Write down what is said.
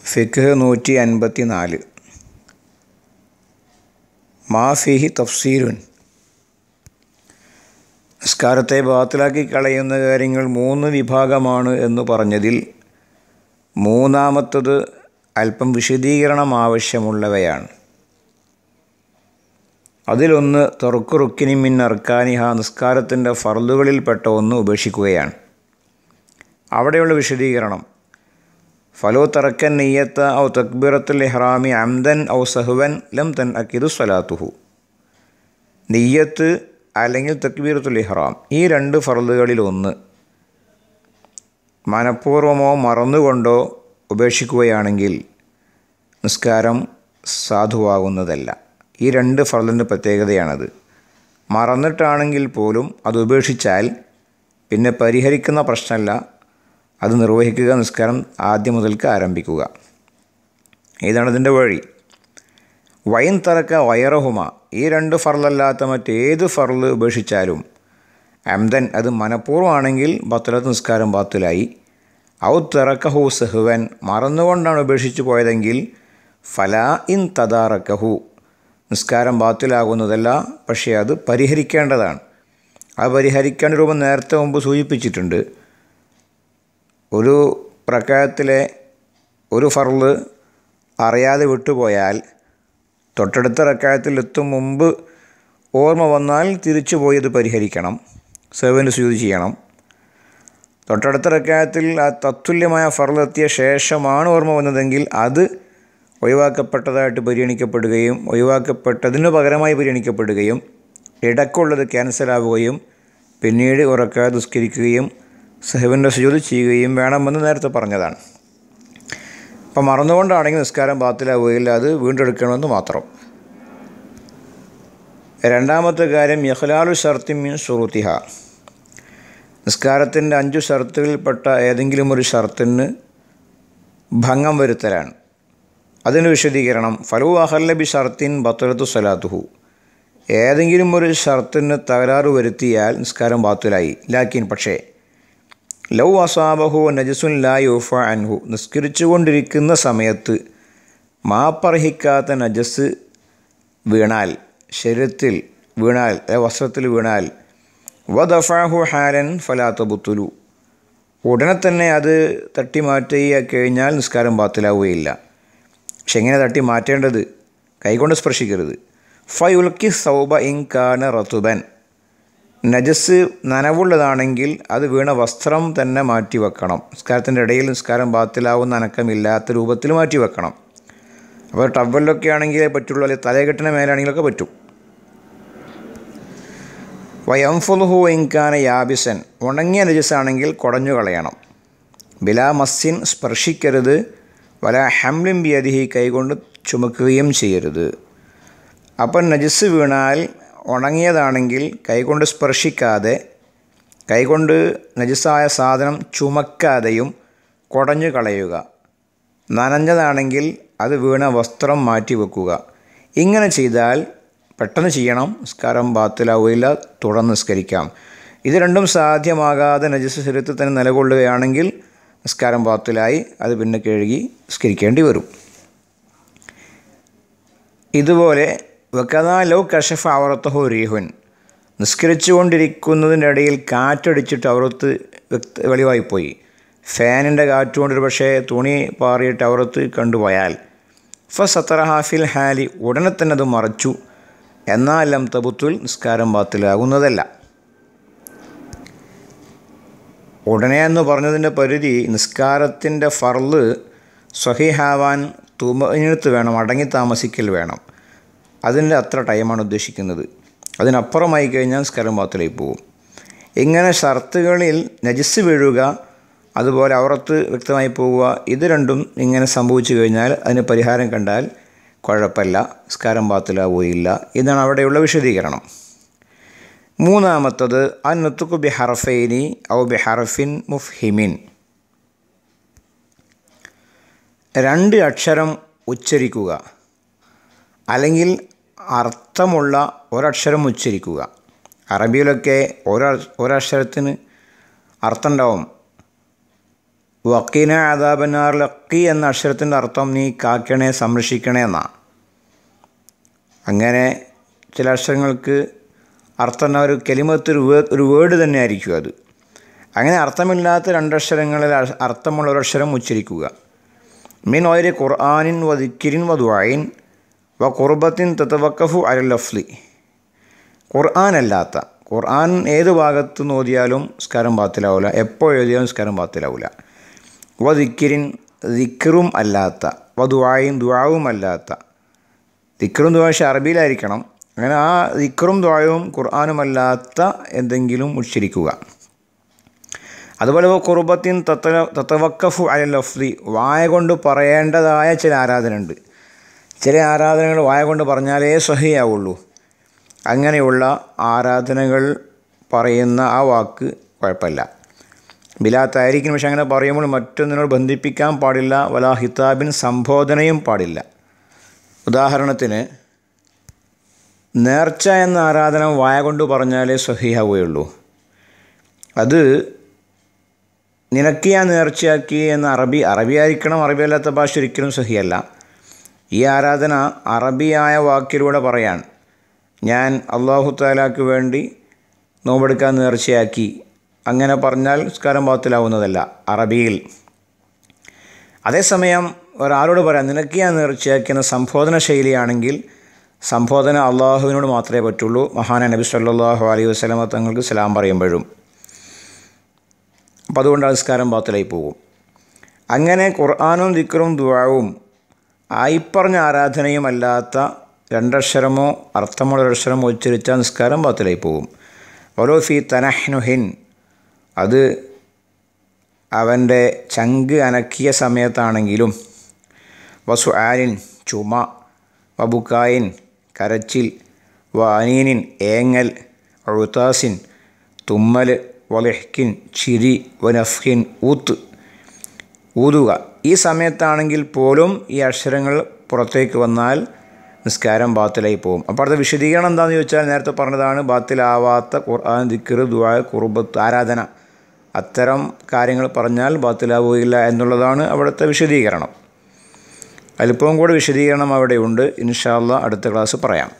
ഫിഖ് നൂറ്റി അൻപത്തി നാല് മാഫിഹി തഫ്സീലുൻ നിസ്കാരത്തെ ബാത്തിലാക്കി കളയുന്ന കാര്യങ്ങൾ മൂന്ന് വിഭാഗമാണ് എന്ന് പറഞ്ഞതിൽ മൂന്നാമത്തത് അല്പം വിശദീകരണം ആവശ്യമുള്ളവയാണ് അതിലൊന്ന് തൊറുക്കു റുക്കിനി മിൻ അർക്കാനിഹ നിസ്കാരത്തിൻ്റെ ഫർദുകളിൽപ്പെട്ട ഒന്ന് ഉപേക്ഷിക്കുകയാണ് അവിടെയുള്ള വിശദീകരണം ഫലോ തറക്കൻ നെയ്യത്ത ഔ തക്ബീറത്തുൽ ഇഹ്റാമി അംദൻ ഔ സഹുവൻ ലം തൻ അക്കിദു സ്വലാത്തുഹു നെയ്യത്ത് അല്ലെങ്കിൽ തക്ബീറത്തുൽ ഇഹ്റാം ഈ രണ്ട് ഫർദുകളിൽ ഒന്ന് മനഃപൂർവമോ മറന്നുകൊണ്ടോ ഉപേക്ഷിക്കുകയാണെങ്കിൽ നിസ്കാരം സാധുവാകുന്നതല്ല ഈ രണ്ട് ഫർദിൻ്റെ പ്രത്യേകതയാണത് മറന്നിട്ടാണെങ്കിൽ പോലും അത് ഉപേക്ഷിച്ചാൽ പിന്നെ പരിഹരിക്കുന്ന പ്രശ്നമല്ല അത് നിർവഹിക്കുക നിസ്കാരം ആദ്യം മുതൽക്ക് ആരംഭിക്കുക ഇതാണ് ഇതിൻ്റെ വഴി വൈൻ തറക്ക വയറഹുമ ഈ രണ്ട് ഫർലല്ലാത്ത മറ്റേത് ഫർള് ഉപേക്ഷിച്ചാലും അംദൻ അത് മനഃപൂർവ്വമാണെങ്കിൽ ബത്തലത്ത് നിസ്കാരം ബാത്തിലായി ഔ തിറക്കഹു സഹുവൻ മറന്നുകൊണ്ടാണ് ഉപേക്ഷിച്ചു പോയതെങ്കിൽ ഫലാ ഇൻ തദാറക്കഹു നിസ്കാരം ബാത്തിലാകുന്നതല്ല പക്ഷേ അത് പരിഹരിക്കേണ്ടതാണ് ആ പരിഹരിക്കേണ്ട രൂപം നേരത്തെ മുമ്പ് സൂചിപ്പിച്ചിട്ടുണ്ട് ഒരു പ്രക്കായത്തിലെ ഒരു ഫർള് അറിയാതെ വിട്ടുപോയാൽ തൊട്ടടുത്ത റക്കായത്തിൽ എത്തും മുമ്പ് ഓർമ്മ വന്നാൽ തിരിച്ചു പോയി അത് പരിഹരിക്കണം സെവന് സ്യൂതി ചെയ്യണം തൊട്ടടുത്ത റക്കായത്തിൽ ആ തത്തുല്യമായ ഫർളെത്തിയ ശേഷമാണ് ഓർമ്മ വന്നതെങ്കിൽ അത് ഒഴിവാക്കപ്പെട്ടതായിട്ട് പരിഗണിക്കപ്പെടുകയും ഒഴിവാക്കപ്പെട്ടതിന് പകരമായി പരിഗണിക്കപ്പെടുകയും ഇടക്കുള്ളത് ക്യാൻസലാവുകയും പിന്നീട് ഉറക്കാതെ നിസ്കരിക്കുകയും സഹബിൻ്റെ സുജൂത് ചെയ്യുകയും വേണമെന്ന് നേരത്തെ പറഞ്ഞതാണ് അപ്പം മറന്നുകൊണ്ടാണെങ്കിൽ നിസ്കാരം ബാത്തിലാവുകയില്ല അത് വീണ്ടെടുക്കണമെന്ന് മാത്രം രണ്ടാമത്തെ കാര്യം യഹ്ലാലു ഷർത്തി മീൻ സുറുത്തിഹ നിസ്കാരത്തിൻ്റെ അഞ്ചു ഷർത്തുകളിൽപ്പെട്ട ഏതെങ്കിലും ഒരു ഷർത്തിന് ഭംഗം വരുത്തലാണ് അതിന് വിശദീകരണം ഫലു അഹല്ലബി ഷർത്തിൻ ബത്തുലത്തു സലാത്തുഹു ഏതെങ്കിലും ഒരു ഷർത്തിന് തകരാറ് വരുത്തിയാൽ നിസ്കാരം ബാത്തുലായി ലാക്കിൻ പക്ഷേ ലൗ അസാബഹു നജസുൻ ലാ യൂഫ അൻഹു നിസ്കരിച്ചുകൊണ്ടിരിക്കുന്ന സമയത്ത് മാപ്പർഹിക്കാത്ത നജസ് വീണാൽ ശരീരത്തിൽ വീണാൽ വസ്ത്രത്തിൽ വീണാൽ വദഫാഹു ഹാലൻ ഫലാത്ത ബുത്തുലു ഉടനെ തന്നെ അത് തട്ടി മാറ്റി കഴിഞ്ഞാൽ നിസ്കാരം ബാത്തിലാവുകയില്ല പക്ഷെ എങ്ങനെ തട്ടി മാറ്റേണ്ടത് കൈകൊണ്ട് സ്പർശിക്കരുത് ഫയുൽക്കി സൗബ ഇൻകാന റത്തുബൻ നജസ് നനവുള്ളതാണെങ്കിൽ അത് വീണ വസ്ത്രം തന്നെ മാറ്റി വെക്കണം നിസ്കാരത്തിൻ്റെ ഇടയിൽ നിസ്കാരം ബാത്തിലാവുന്ന അനക്കമില്ലാത്ത രൂപത്തിൽ മാറ്റി വെക്കണം അപ്പോൾ ടവലിലൊക്കെ ആണെങ്കിലേ പറ്റുള്ളൂ അല്ലെങ്കിൽ തലകെട്ടിന് മേലാണെങ്കിലൊക്കെ പറ്റും വയംഫുലുഹു ഇൻകാന യാബിസൻ ഉണങ്ങിയ നജസാണെങ്കിൽ കുടഞ്ഞു കളയണം ബിലാ മസ്സിൻ സ്പർശിക്കരുത് വല ഹംലിം ബിയതിഹി കൈകൊണ്ട് ചുമക്കുകയും ചെയ്യരുത് അപ്പം നജസ് വീണാൽ ഉണങ്ങിയതാണെങ്കിൽ കൈകൊണ്ട് സ്പർശിക്കാതെ കൈകൊണ്ട് നജസായ സാധനം ചുമക്കാതെയും കുടഞ്ഞു കളയുക നനഞ്ഞതാണെങ്കിൽ അത് വീണ വസ്ത്രം മാറ്റി വെക്കുക ഇങ്ങനെ ചെയ്താൽ പെട്ടെന്ന് ചെയ്യണം നിസ്കാരം ബാത്തിലാവുകയില്ല തുടർന്ന് നിസ്കരിക്കാം ഇത് രണ്ടും സാധ്യമാകാതെ നജസ് ശരീരത്തിൽ തന്നെ നിലകൊള്ളുകയാണെങ്കിൽ നിസ്കാരം ബാത്തിലായി അത് പിന്നെ കഴുകി നിസ്കരിക്കേണ്ടി വരും ഇതുപോലെ വക്കതാ ലോ കഷഫ അവറത്തഹോ റീഹുൻ നിസ്കരിച്ചു കൊണ്ടിരിക്കുന്നതിൻ്റെ ഇടയിൽ കാറ്റടിച്ചിട്ട് അവറത്ത് വ്യക്ത വെളിവായിപ്പോയി ഫാനിൻ്റെ കാറ്റുകൊണ്ടൊരു പക്ഷേ തുണി പാറിയിട്ട് അവറത്ത് കണ്ടുപോയാൽ ഫ സത്തറ ഹാഫിൽ ഹാലി ഉടനെ തന്നെ അത് മറച്ചു എന്നാലും തബുത്തുൽ നിസ്കാരം ബാത്തിലാകുന്നതല്ല ഉടനെ എന്ന് പറഞ്ഞതിൻ്റെ പരിധി നിസ്കാരത്തിൻ്റെ ഫർള് സ്വഹിഹാവാൻ തുമഞ്ഞെടുത്ത് വേണം അടങ്ങി താമസിക്കൽ വേണം അതിൻ്റെ അത്ര ടൈമാണ് ഉദ്ദേശിക്കുന്നത് അതിനപ്പുറമായി കഴിഞ്ഞാൽ നിസ്കാരം ബാത്തിലേക്ക് പോകും ഇങ്ങനെ ഷർത്തുകളിൽ നജിസ് വീഴുക അതുപോലെ അവറത്ത് വ്യക്തമായി പോവുക ഇത് രണ്ടും ഇങ്ങനെ സംഭവിച്ചു കഴിഞ്ഞാൽ അതിന് പരിഹാരം കണ്ടാൽ കുഴപ്പമില്ല നിസ്കാരം ബാത്തിലാവുകയില്ല ഇതാണ് അവിടെയുള്ള വിശദീകരണം മൂന്നാമത്തത് അന്നുത്തുക്കു ബി ഹർഫൈനി ഔ ബി ഹർഫിൻ മുഫ്ഹിമിൻ രണ്ട് അക്ഷരം ഉച്ചരിക്കുക അല്ലെങ്കിൽ അർത്ഥമുള്ള ഒരക്ഷരം ഉച്ചരിക്കുക അറബിയിലൊക്കെ ഒര ഒരക്ഷരത്തിന് അർത്ഥമുണ്ടാവും വക്കീന അദാബനാർ ലക്കി എന്ന അക്ഷരത്തിൻ്റെ അർത്ഥം നീ കാക്കണേ സംരക്ഷിക്കണേ എന്നാണ് അങ്ങനെ ചില അക്ഷരങ്ങൾക്ക് അർത്ഥം ഒരു കെലിമത്ത് ഒരു വേ ഒരു വേർഡ് തന്നെ ആയിരിക്കും അത് അങ്ങനെ അർത്ഥമില്ലാത്ത രണ്ടക്ഷരങ്ങളിൽ അ- അർത്ഥമുള്ള ഒരക്ഷരം ഉച്ചരിക്കുക മിൻ ഒയര് ഖുർആാനിൻ വ ദിക്കിരിൻ വ ദുആയിൻ വ കുർബത്തിൻ തത്തവക്കഫു അൽ ലഫ്ലി ഖുർആൻ അല്ലാത്ത ഖുർആൻ ഏത് ഭാഗത്ത് നോദിയാലും സ്കാരം ബാത്തിലാവില്ല എപ്പോൾ എഴുതിയാലും സ്കാരം ബാത്തിലാവില്ല വ ദിക്കിരിൻ ദിക്കറും അല്ലാത്ത വ ദുആയിൻ ദുആവും അല്ലാത്ത ദിക്കറും ദുആ പക്ഷേ അറബിയിലായിരിക്കണം അങ്ങനെ ആ ദിക്കറും ദുആയും ഖുർആാനുമല്ലാത്ത എന്തെങ്കിലും ഉച്ചരിക്കുക അതുപോലെ കുറുബത്തിൻ തത്ത തത്തവക്കഫു അല ലഫ്ലി വായ കൊണ്ട് പറയേണ്ടതായ ചില ആരാധന ഉണ്ട് ചില ആരാധനകൾ വായ കൊണ്ട് പറഞ്ഞാലേ സഹിയാവുള്ളൂ അങ്ങനെയുള്ള ആരാധനകൾ പറയുന്ന ആ വാക്ക് കുഴപ്പമില്ല ബിലാത്തായിരിക്കും പക്ഷെ അങ്ങനെ പറയുമ്പോൾ മറ്റൊന്നിനോട് ബന്ധിപ്പിക്കാൻ പാടില്ല വലാ ഹിതാബിൻ സംബോധനയും പാടില്ല ഉദാഹരണത്തിന് നേർച്ച എന്ന ആരാധന വായ കൊണ്ട് പറഞ്ഞാലേ സഹിയാവുകയുള്ളൂ അത് നിനക്ക് ഞാൻ നേർച്ചയാക്കി എന്ന അറബി അറബി ആയിരിക്കണം അറബി അല്ലാത്ത ഭാഷ ഒരിക്കലും സഹിയല്ല ഈ ആരാധന അറബിയായ വാക്കിലൂടെ പറയാൻ ഞാൻ അള്ളാഹു താലാക്ക് വേണ്ടി നോമ്പെടുക്കാൻ നേർച്ചയാക്കി അങ്ങനെ പറഞ്ഞാൽ സ്കാരം പാത്തിലാവുന്നതല്ല അറബിയിൽ അതേസമയം ഒരാളോട് പറയാം നിനക്ക് ഞാൻ നേർച്ചയാക്കിയെന്ന സംബോധന ശൈലിയാണെങ്കിൽ സംബോധന അള്ളാഹുവിനോട് മാത്രമേ പറ്റുള്ളൂ മഹാന നബി സല്ലല്ലാഹു അലൈഹി വസല്ലമ തങ്ങൾക്ക് സലാം പറയുമ്പോഴും അപ്പോൾ അതുകൊണ്ട് നമസ്കാരം ബാത്തിലായി പോകും അങ്ങനെ ഖുർആാനും ദിക്റും ദുആവും ആയിപ്പറഞ്ഞ ആരാധനയും അല്ലാത്ത രണ്ടക്ഷരമോ അർത്ഥമുള്ള ഒരക്ഷരമോ ഉച്ചരിച്ചാൽ നിസ്കാരം ബാത്തിലായി പോകും ഓരോ ഫി തനഹ്നുഹിൻ അത് അവൻ്റെ ചങ്ക് അനക്കിയ സമയത്താണെങ്കിലും വസു ആലിൻ ചുമ വബുക്കായിൻ കരച്ചിൽ വാനീനിൻ ഏങ്ങൽ ഒഴുത്താസിൻ തുമ്മൽ വലഹ്കിൻ ചിരി വനഫ്ഹിൻ ഊത്ത് ഊതുക ഈ സമയത്താണെങ്കിൽ പോലും ഈ അക്ഷരങ്ങൾ പുറത്തേക്ക് വന്നാൽ നിസ്കാരം ബാത്തിലായി പോകും അപ്പോൾ അടുത്ത വിശദീകരണം എന്താണെന്ന് ചോദിച്ചാൽ നേരത്തെ പറഞ്ഞതാണ് ബാത്തിലാവാത്ത ഖുർആൻ ദിക്കർ ദുആ കുറുബത്ത് ആരാധന അത്തരം കാര്യങ്ങൾ പറഞ്ഞാൽ ബാത്തിലാവുകയില്ല എന്നുള്ളതാണ് അവിടുത്തെ വിശദീകരണം അല്പവും കൂടെ വിശദീകരണം അവിടെയുണ്ട് ഇൻഷാല്ല അടുത്ത ക്ലാസ് പറയാം